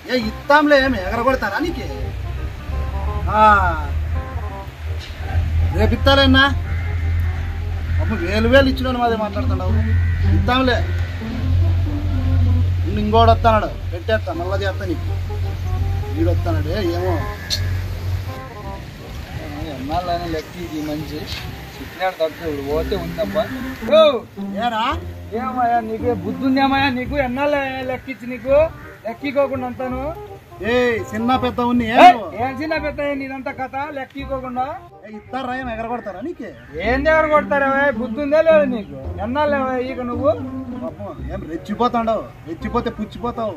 ఏ ఇస్తాంలే ఏమి ఎగరగొడతారా నీకు ఆ, రేపు ఇస్తాలేనా అప్పుడు వేలు వేలు ఇచ్చిన మాదే మాట్లాడుతున్నావు ఇస్తాంలే నిన్ను ఇంకోటి వస్తాడు పెట్టేస్తా మళ్ళా చేస్తా నీకు వీడు వస్తాడు ఏమో ఎన్నాళ్ళైనా లెక్క ఇది మంచి చెప్పినాడు తప్పు ఇప్పుడు పోతే ఉందబ్బా ఏరా ఏమయ్యా నీకు బుద్ధి ఉందేమయ్యా నీకు ఎన్నాళ్ళు లెక్కిచ్చి నీకు లెక్కికోకుండా అంతాను ఏ చిన్న పెద్ద ఉన్ని ఏయ్, ఏం చిన్న పెద్ద నీదంతా కథ లెక్కికోకుండా ఇస్తారా ఏం ఎగరగొడతారా నీకే ఏం దగ్గర కొడతారా బుద్ధి ఉందే లేదు నీకు ఎన్నాళ్ళు ఇక నువ్వు పాపం ఏం రెచ్చిపోతాండవు రెచ్చిపోతే పుచ్చిపోతావు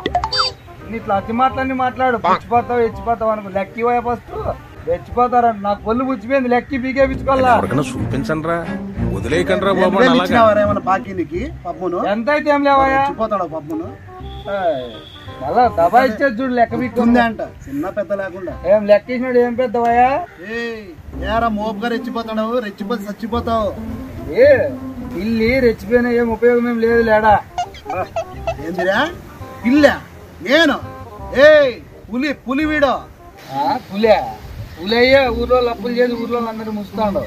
నీ ఇట్లా అతి మాటలన్నీ మాట్లాడు పుచ్చిపోతావు ఎచ్చిపోతావు అనుకో లెక్కి పోయే ఫస్ట్ రెచ్చిపోతారంట నాకు పొల్లు పుచ్చిపోయింది లెక్కి పీకే పిచ్చుకోవాలా ఎవరికైనా చూపించండి రా వదిలేయకండి రా ఏం బాబు వేలు అలాగా ఇచ్చినావారా ఏమన్నా బాకీ నీకు పప్పును ఎంత అయితే ఏం లేవయ్యా రెచ్చిపోతాడు పప్పును ఏయ్, మళ్ళా దబా ఇచ్చేది చూడు లెక్క పీక్కుంది ఉంది అంట చిన్న పెద్ద లేకుండా ఏం లెక్కేసినాడు ఏం పెద్దవయ్యా ఏ ఏరా మోపుగా రెచ్చిపోతాడు రెచ్చిపోతే చచ్చిపోతావు ఏ పిల్లి రెచ్చిపోయినా ఏం ఉపయోగం ఏం లేదు లేడా ఆ, ఏందిరా పిల్ల నేను ఏ పులి పులి వీడో ఆ, పులే పులయ్యే ఊర్లో అప్పులు చేసి ఊర్లో అందరూ ముస్తాడు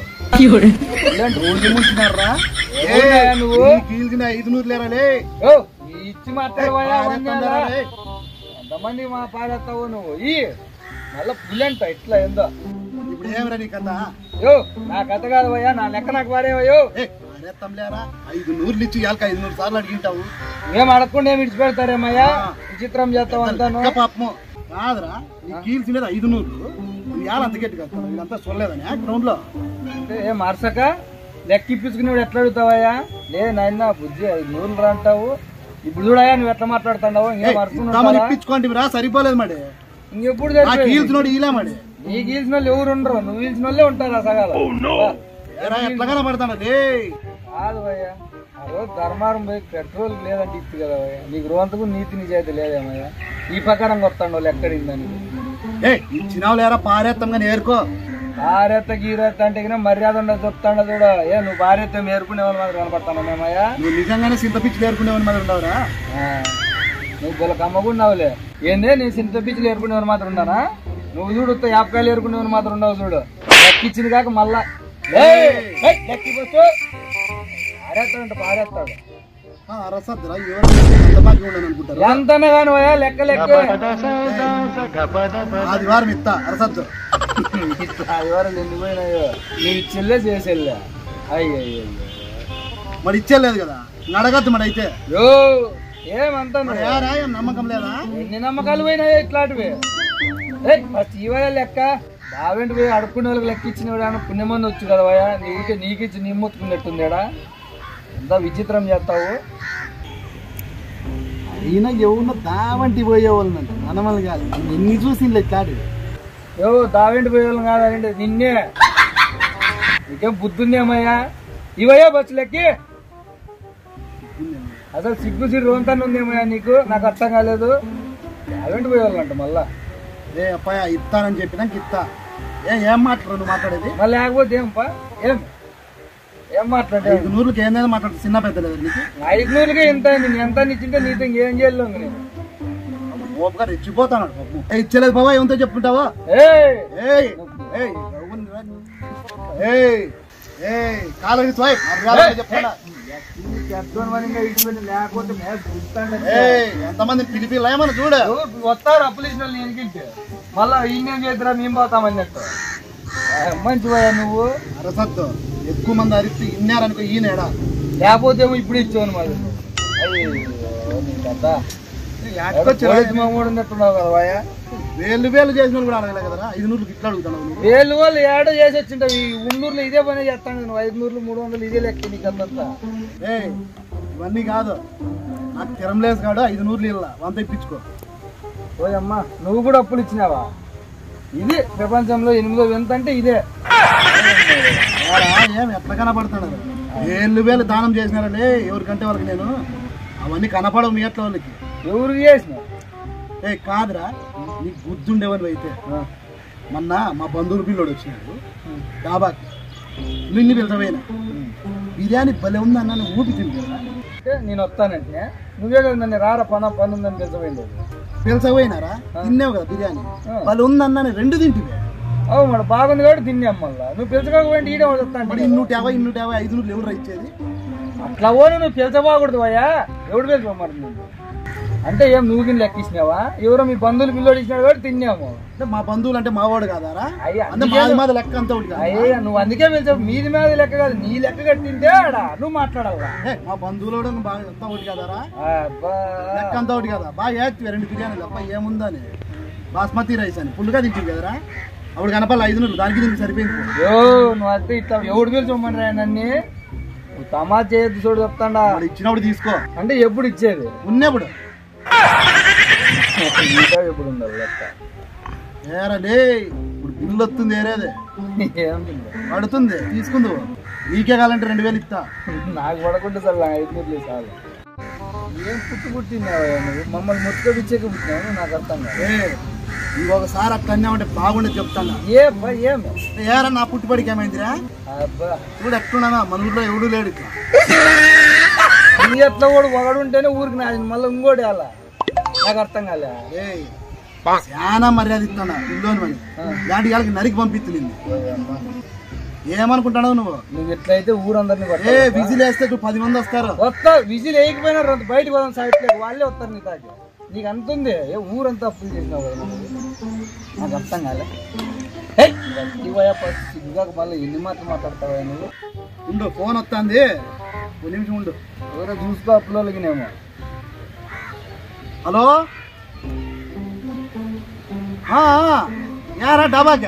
ఇలాంటి రోజు ముంచున్నారా ఎవరినయ్యా నువ్వు? కీల్చిన ఐదు నూరు లేరా లే ఓ, ఇచ్చి మాట్లాడవయ్యా అవన్నీ అలా. పారేస్తాండారా లే? ఎంతమంది మా పాడేస్తావు నువ్వు ఈ మళ్ళా పులంట ఇట్లా ఏందో ఇప్పుడు ఏమిరా నీ కథ యో నా కథ కాదు భయ్యా నా లెక్క నాకు పారేవయ్యో ఏ పారేస్తాం లేరా ఐదు నూరులు ఇచ్చి ఇవాళకి ఐదు నూరు సార్లు అడిగింటావు ఏం అడగకుండా ఏమి విడిచిపెడతారేమయ్యా విచిత్రం చేస్తావు అంతాను లెక్క పాపము కాదురా నీ కీల్చినది ఐదు నూరు నువ్వు ఇవాళ అంత గట్టి కడతావు వీళ్ళంతా చూడలేదని గ్రౌండ్ లో అంటే ఏం మార్చక లెక్క ఇప్పించుకునేవాడు ఎట్లా అడుగుతావయ్యా లే నాయన బుజ్జి ఐదు నూరులు రా అంటావు ఇప్పుడు చూడయ్యా నువ్వు ఎట్లా మాట్లాడుతున్నావు ఇంకేం ఇద్దామని అరుచుకుంటావా ఇప్పించుకోండి రా సరిపోలేదు మరి ఇంకెప్పుడు ఆ సరిపోయింది కీల్చినోడు ఇలా మరి నీ గీల్చిన వాళ్ళు ఎవరు ఉండరు నువ్వు గీల్చిన వాళ్ళే ఉంటారు ఆ సగాల ఏరా ఎట్లా కనబడతాడు లే కాదు భయ్యా ఆ రోజు ధర్మారం పోయి పెట్రోల్ లేదంటే ఇತ್ತು కదా భయ్యా నీకు రోజంతకు నీతి నిజాయితీ లేదేమయ్యా ఈ ప్రకారం వస్తాడు వాళ్ళు ఎక్కడిందని ఏ ఇచ్చినావు లేరా పారేస్తాం కానీ ఏరుకో భార్యత గీరత అంటే గిన మర్యాద ఉండదు చెప్తాడు చూడ ఏ నువ్వు భార్యత మేరుకునే వాళ్ళు మాత్రం కనపడతాను మేమయ్యా నువ్వు నిజంగానే సింత పిచ్చి ఏరుకునేవని మరి ఉండవురా ఆ, నువ్వు గొల కమ్మగున్నావులే ఏందే నీ సింత పిచ్చిలు ఏరుకునేవారు మాత్రం ఉన్నానా నువ్వు చూడు ఉత్త యాపకాయలు ఏరుకునేవారు మాత్రం ఉండవు చూడు లెక్కిచ్చింది కాక మళ్ళా ఏయ్, ఏయ్, లెక్కిపోతూ పారేస్తాడంట పారేస్తాడు ఆ, అరసద్దురా ఎవరు ఎంత బాకీ ఉండని అనుకుంటారు ఎంతనే కానీ పోయా లెక్క లెక్క ఆదివారం ఇస్తా అరసద్దు ఇట్లా వివరాలు ఎందుకు పోయినాయో నీ చెల్లె చేసేళ్ళే అయ్యో మరి ఇచ్చేలేదు కదా ఇంకా అడగద్దు మరి అయితే యో ఏమంతా మరి నువ్వు? ఏరా, ఏం నమ్మకం లేదా ఎన్ని నమ్మకాలు పోయినాయో ఇట్లాంటివి ఏయ్ ఫస్ట్ ఇవాళ లెక్క బావేంటి పోయి అడుక్కునే వాళ్ళకి లెక్క ఇచ్చిన పుణ్యమంది వచ్చు కదా భయ నీకే నీకు ఇచ్చి నీ మొత్తుకున్నట్టుందేడా ఎంత విచిత్రం చేస్తావు ఈయన ఎవరిన దావంటి పోయేవాళ్ళంట మనమల్ని కాదు నేను ఎన్ని చూసింది ఇట్లాంటి యో దావేంటి పోయే వాళ్ళం కాదండి నిన్నే నీకేం బుద్ధుందేమయ్యా ఇవయ్యా బస్సు లెక్కి అసలు సిగ్గు సిగ్గు రోంతాను ఉందేమయ్యా నీకు నాకు అర్థం కాలేదు దావేంటి పోయే వాళ్ళంట మళ్ళా ఏ అప్పాయ ఇస్తానని చెప్పినాక ఇస్తా ఏ ఏం మాట్లాడు నువ్వు మాట్లాడేది మళ్ళీ లేకపోతే ఏం పా ఏం ఏం మాట్లాడే ఐదు నూరులకి ఏందైనా మాట్లాడు చిన్న పెద్ద లేదు నీకు ఐదు నూరుగా ఎంత అయింది నీ ఎంత ఇచ్చింటే నీతో ఇంకేం చేయలేము నేను ఓపుగా రెచ్చిపోతాను పాపం. ఏ ఇచ్చలేదు బాబా ఏమంతో చెప్పుకుంటావా ఏయ్ ఏయ్ ఏయ్ ఎవరిని రా? ఏయ్ ఏయ్ కాలేజీ స్వైప్ మర్యాదగా చెప్తున్నా లేకపోతే మ్యాచ్ గుర్తాండే. ఏయ్ ఎంతమంది పిలిపి లేమని చూడ ఎవరు వస్తారు అప్పులు ఇచ్చిన వాళ్ళు ఎనికింటే మళ్ళా ఈయన చేద్దరా మేము పోతామన్నట్టు ఆ, మంచి పోయా నువ్వు అరసద్దు ఎక్కువ మంది అరిస్తే ఇన్నారనుకో ఈయనేడా లేకపోతే ఏమో ఇప్పుడు ఇచ్చావు మరి అయ్యో, నీ కథ. యాడ్కొచ్చి పోలీసు మామూడు ఉన్నట్టున్నావు కదా వాయ వేలు వేలు చేసిన వాళ్ళు కూడా అడగలే కదరా ఐదు నూరుకి ఇట్లా అడుగుతాను నువ్వు వేలు వాళ్ళు ఏడో చేసి వచ్చింటావు ఈ ఉన్నూరులో ఇదే పని చేస్తాను నువ్వు ఐదు నూరులు మూడు వందలు ఇదే లెక్క నీకు అంతంతా ఏయ్ ఇవన్నీ కాదు నాకు తిరంలేసు కాడు ఐదు నూరులు ఇల్ల వంత ఇప్పించుకో ఓయమ్మా నువ్వు కూడా అప్పులు ఇచ్చినావా ఇది ప్రపంచంలో ఎనిమిదో వింత అంటే ఇదే ఏరా, ఏం ఎట్లా కనపడుతున్నారు వేలు వేలు దానం చేసినారలే ఎవరికంటే వాళ్ళకి నేను అవన్నీ కనపడవు మీ ఎట్ల వాళ్ళకి ఎవరికి చేసినావు ఏ కాదురా నీకు గుర్తుండేవని అయితే మొన్న మా బంధువులు పిల్లోడు వచ్చినాడు డాబాకి నిన్ను పిలిచపోయినా బిర్యానీ భలే ఉంది అన్న నువ్వు ఊపి తింటా అంటే నేను వస్తానంటే నువ్వే కదా నన్ను రారా పన పని ఉందని పిలిచబోయింది పిలిచపోయినారా తిన్నావు కదా బిర్యానీ ఆ. వాళ్ళు ఉందన్న రెండు తింటివే అవు మరి బాగుంది కాబట్టి తిన్నాం మళ్ళా నువ్వు పిలుచుకోకపోయింటే ఈడే వస్తాను మరి ఇన్నూట యాభై ఇన్నూట యాభై ఐదు నూట్లు ఎవరు ఇచ్చేది అట్లా పోనీ నువ్వు పిలిచబోకూడదు అయ్యా ఎవడు పిలిచమన్నారు నువ్వు అంటే ఏం నువ్వు గిన్నె లెక్కించినావా ఎవరో మీ బంధువులు పిల్లలు ఇచ్చినాడు కాబట్టి తిన్నాము అంటే మా బంధువులు అంటే మావాడు కాదారా అయ్యా, అంటే మాది మాది లెక్క అంతా ఒకటి కాదా? అయ్యా నువ్వు అందుకే పిలిచావు మీది మీద లెక్క కాదు నీ లెక్క కట్టింటే ఆడ నువ్వు మాట్లాడాలా ఏ, మా బంధువులు కూడా బాగా అంతా ఒకటి కదారా అబ్బా. లెక్క అంతా ఒకటి కదా బాగా ఏత్తివి రెండు బిర్యానీలు అబ్బా ఏముందని బాస్మతి రైస్ అని ఫుల్గా తింటుంది కదరా అప్పుడు కనపాలి ఐదు నూరు దానికి దీనికి సరిపోయింది యో నువ్వు అంటే ఇట్లా ఎవడు పిలిచమని నన్ను నువ్వు తమాషా చేయొద్దు చూడు చెప్తాడా వాడు ఇచ్చినప్పుడు తీసుకో అంటే ఎప్పుడు ఇచ్చేది ఉన్నప్పుడు ఇంకా ఎప్పుడు ఉండాలి లెక్క ఏరా లే ఇప్పుడు బిల్లు వస్తుంది ఏరేదే ఏముంది పడుతుంది తీసుకుందు నీకే కావాలంటే రెండు వేలు ఇస్తా నాకు పడకుండా సార్ ఐదు నూరులు చాలు ఏం పుట్టి పుట్టినావా నువ్వు మమ్మల్ని ముట్టుకొచ్చేకి పుట్టినావు నాకు అర్థం కాదు ఏ ఇంకొకసారి అట్లా అన్నామంటే బాగుండేది చెప్తాను ఏ అబ్బా ఏం ఏరా నా పుట్టుబడికి ఏమైందిరా అబ్బా చూడు ఎట్లున్నానా మన ఊర్లో ఎవడు లేడు ఇట్లా నీ ఎట్లా కూడా ఒకడు ఉంటేనే ఊరికి నాది మళ్ళీ ఇంకోటి అలా నాకు అర్థం కాలే ఏయ్ చాలా మర్యాద ఇస్తానా ఇల్లోని మరి ఇలాంటి వాళ్ళకి నరికి పంపిస్తుంది ఏమనుకుంటున్నావు నువ్వు నువ్వు ఎట్లయితే ఊరందరినీ ఏ కొట్టావు. విజిల్ వేస్తే ఇప్పుడు పది మంది వస్తారు వస్తా విజిల్ వేయకపోయినా రెండు బయటకు పోదాం సైడ్ లేక వాళ్ళే వస్తారు నీ తాకి నీకు అంత ఉంది ఏ ఊరంతా అప్పులు చేసినావు కదా నువ్వు. నాకు అర్థం కాలే హే, ఇవయ్యా ఫస్ట్ సిగ్గుగాక మళ్ళీ ఎన్ని మాటలు మాట్లాడతావా నువ్వు ఉండు ఫోన్ వస్తుంది ఒక నిమిషం ఉండు ఎవరో చూసుకో అప్పులోకినేమో హలో ఆ, ఆ, యారా డాబాకా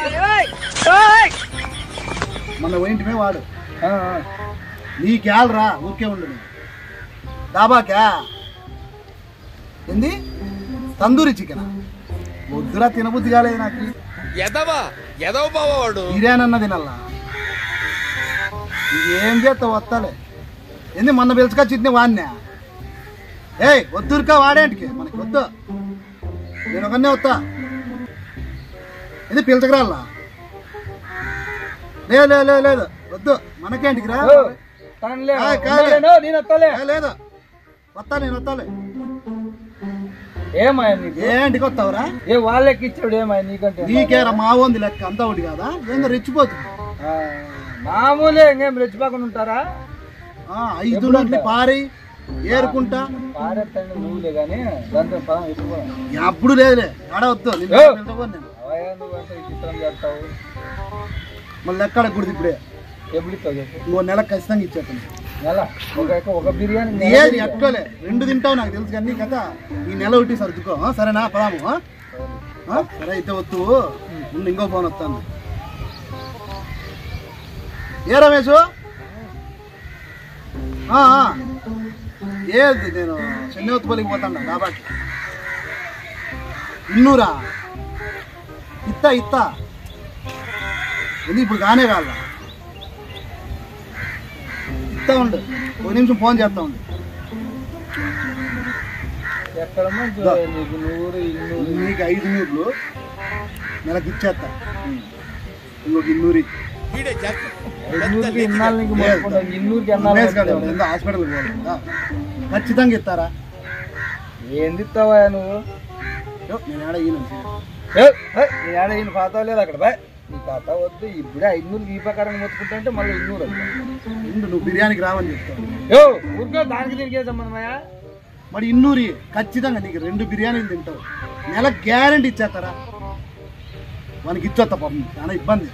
మన పోయింటిమే వాడు నీకేళ్ళరా ఊరికే ఉండు నువ్వు. డాబాకా ఏంది తందూరి చికెన్ వద్దురా తినబుద్ధి కాలేదు నాకు ఎదవా ఎదవ బావాడు బిర్యానీ అన్న తినాలా ఏం చేస్తావు వస్తాలే ఏంది మొన్న పిలుచుకొచ్చి వాడినా ఏయ్ వద్దురుకా వాడేంటికి మనకి వద్దు నేను ఒకనే వస్తా ఇది పిలుచకరాలా లేదు లేదు లేదు లేదు వద్దు మనకేంటికి రా తనలే ఆ, కాదులే. ఉండలేను, నేను వస్తాలే ఏ, లేదు వస్తా నేను వస్తాలే ఏమాయ నీకు ఏంటికి వస్తావురా ఏ వాళ్ళకి ఇచ్చాడు ఏమాయ నీకంటే నీకేరా మా ఉంది లెక్క అంతా ఒకటి కాదా ఏందో రెచ్చిపోతుంది ఆ, మామూలే ఇంకేం రెచ్చిపోకుండా ఉంటారా ఆ, ఐదు నోట్లు పారి ఏరుకుంటా పారెత్తండి నువ్వులే కానీ దాంతో పదం ఎక్కువ అప్పుడు లేదులే ఆడ వద్దు నిన్ను ఏ. పిలుచుకోను నేను అవయా నువ్వంటే ఈ చిత్రం చేస్తావు మళ్ళీ ఎక్కడ కుడిది ఇప్పుడే ఎప్పుడు ఇస్తావు చెప్పు ఇంకో నెల ఖచ్చితంగా ఇచ్చేస్తాను నెల ఒక ఒక బిర్యానీ నెల ఏది బిర్యానీ. ఎట్టుకోలే రెండు తింటావు నాకు తెలుసు కానీ కథ ఈ నెల ఒకటి సర్దుకో ఆ, సరేనా పదాము ఆ? ఆ? సరే అయితే వద్దు ముందు ఇంకో ఫోన్ వస్తాను ఏ రమేష్ ఆ, ఆ. ఏది నేను చెన్నైపల్లికి పోతాను డాబాకి ఇన్నూరా ఇత్తా ఇత్తా ఇది ఇప్పుడు కానే కాల ఇస్తా ఉండు ఒక నిమిషం ఫోన్ చేస్తా ఉండు ఎక్కడ మంచి నీకు నూరు ఇన్నూరు నీకు ఐదు నూరులు నెలకు ఇచ్చేస్తా ఇంకొక ఇన్నూరి ఇన్నూరుకి ఇన్నాళ్ళు నీకు మొక్కుకుంటా ఇన్నూరుకి ఎన్నాళ్ళు రమేష్ గారు మొక్కుతావు? ఎంత హాస్పిటల్కి పోవాలి కదా ఖచ్చితంగా ఇస్తారా ఏంది ఇస్తావా నువ్వు యో, నేను ఆడ ఈయన ఏ, ఏ, నీ ఆడ ఈయన ఖాతా లేదు అక్కడ బాయ్ నీ ఖాతా వద్దు ఇప్పుడే ఐదునూరు ఈ ప్రకారం మొత్తుకుంటా అంటే మళ్ళీ ఇన్నూరు వద్దు. ఉండు నువ్వు బిర్యానీకి రావని చెప్తావు యో ఊరికే దానికి దీనికి ఏ సంబంధమయ్యా మరి ఇన్నూరి ఖచ్చితంగా నీకు రెండు బిర్యానీలు తింటావు నెల గ్యారంటీ ఇచ్చేస్తారా వానికి ఇచ్చొస్తా పాపం చాలా ఇబ్బంది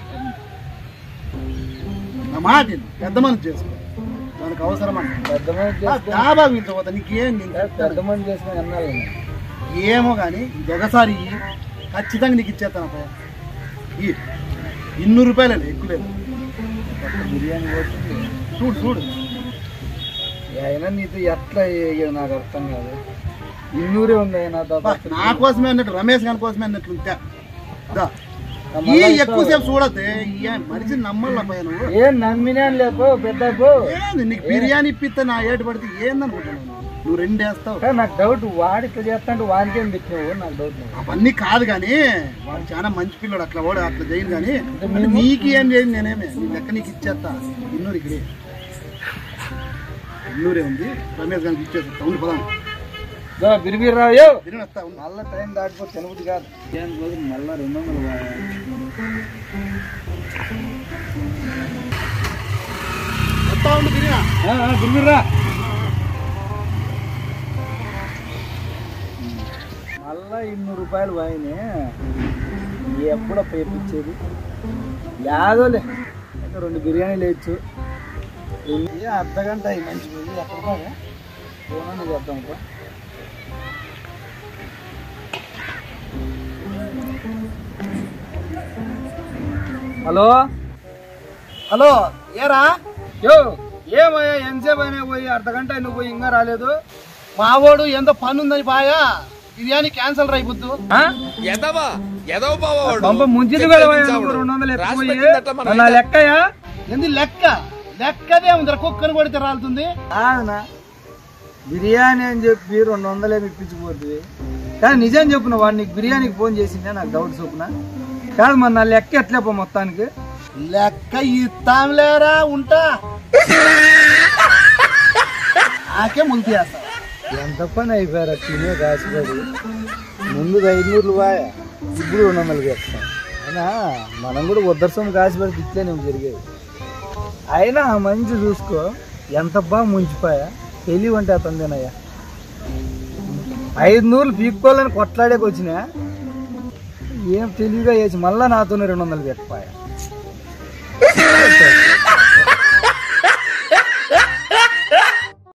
నా మాట విను. పెద్ద మనిషి చేసుకో దానికి అవసరం అంటే పెద్ద మనిషి ఆ, చేసుకొని డాబా వీళ్ళతో నీకేం నేను పెద్ద మనిషి చేసుకొని అన్నాళ్ళు ఏమో కానీ ఇది ఒకసారి ఇయ్యి. ఖచ్చితంగా నీకు ఇచ్చేస్తాను అప్పయ్య ఇయ్యి. ఇన్నూరు రూపాయలే ఎక్కువ లేదు బిర్యానీ పోతుంది చూడు చూడు అయినా నీతో ఎట్లా ఏ- నాకు అర్థం కాదు ఇన్నూరే ఉంది నాతో బా, నా కోసమే అన్నట్టు రమేష్ గారి కోసమే అన్నట్లు ఉంటే దా. ఈ మళ్ళా ఎక్కువసేపు చూడద్దు ఈ మనిషిని నమ్మల్లా పోయా నువ్వు ఏం నమ్మినాను లేపో పెద్ద ఏంది నీకు బిర్యానీ ఇప్పిస్తే నా ఏటు పడితే ఏందనుకుంటున్నావు నువ్వు? నువ్వు రెండు వేస్తావు నాకు డౌట్ వాడి ఇట్లా చేస్తా అంటే వానికేం పెట్టినావు నాకు డౌట్ లేదు. అవన్నీ కాదు కానీ వాడు చాలా మంచి పిల్లడు అట్లా వాడు అట్లా చేయను కానీ అంటే నీకు ఏం చేయను నేనేమే నీ లెక్క నీకు ఇచ్చేస్తా ఇన్నూరు ఇక్కడే ఇన్నూరే ఉంది రమేష్ గారికి ఇచ్చేస్తా ఉండి పదాం బిరిబిరి రాయో బిర్యానీ వస్తా ఉన్నా మళ్ళా టైం దాటిపోతే తినబుద్ధి కాదు బిర్యానీ కోసం మళ్ళా రెండు వందలు బాగా. వస్తా ఉండు బిర్యానీ ఆ, ఆ, బిరిబిరి రా మళ్ళా ఇన్నూరు రూపాయలు పోయినే ఎప్పుడు పేపించేది యాదోలే ఇంకా రెండు బిర్యానీలు వేయచ్చు ఏ అర్ధ గంట అయ్యి మంచి బిర్యానీ ఎక్కడ పోయా ఫోన్ చేద్దాం ఇంకా హలో హలో ఏరా యో ఏమయ్యా ఎంతసేపు అయినా పోయి అర్ధ గంట అయినా పోయి ఇంకా రాలేదు మావోడు ఏందో పని ఉందని పాయా బిర్యానీ క్యాన్సల్ అయిపోద్దు ఆ? ఎదవా ఎదవ బావాడు పంప ముంచిది కూడా పోయా నువ్వు రెండు వందలు రాసి ఎక్కువ పెట్టిందట మన నా లెక్కయా ఏంది లెక్క లెక్కదే ఉంది కుక్కను కొడితే రాలుతుంది అవునా బిర్యానీ అని చెప్పి రెండు వందలే ఇప్పించిపోతుంది కానీ నిజం చెప్పున వాడు నీకు బిర్యానీకి ఫోన్ చేసిందే నాకు డౌట్ చొప్పున కాదు మరి నా లెక్క ఎట్లే పో మొత్తానికి లెక్క ఇస్తాంలేరా ఉంటా నాకే ముందు చేస్తా ఎంత పని అయిపోయారు తినే కాసిపడి ముందు ఐదునూరులు బాయ్ ఇప్పుడు రెండు వందలు చెప్తాం అయినా మనం కూడా ఉద్దర్శం కాసిపడి ఇట్లే నువ్వు జరిగేది అయినా ఆ మంచి చూసుకో ఎంత బాగా ముంచిపోయా తెలివి అంటే అతందేనయ్యా ఐదు నూరులు పీక్కోవాలని కొట్లాడేకి వచ్చినా ఏం తెలివిగా వేసి మళ్ళా నాతోనే రెండు వందలు పెట్టిపోయా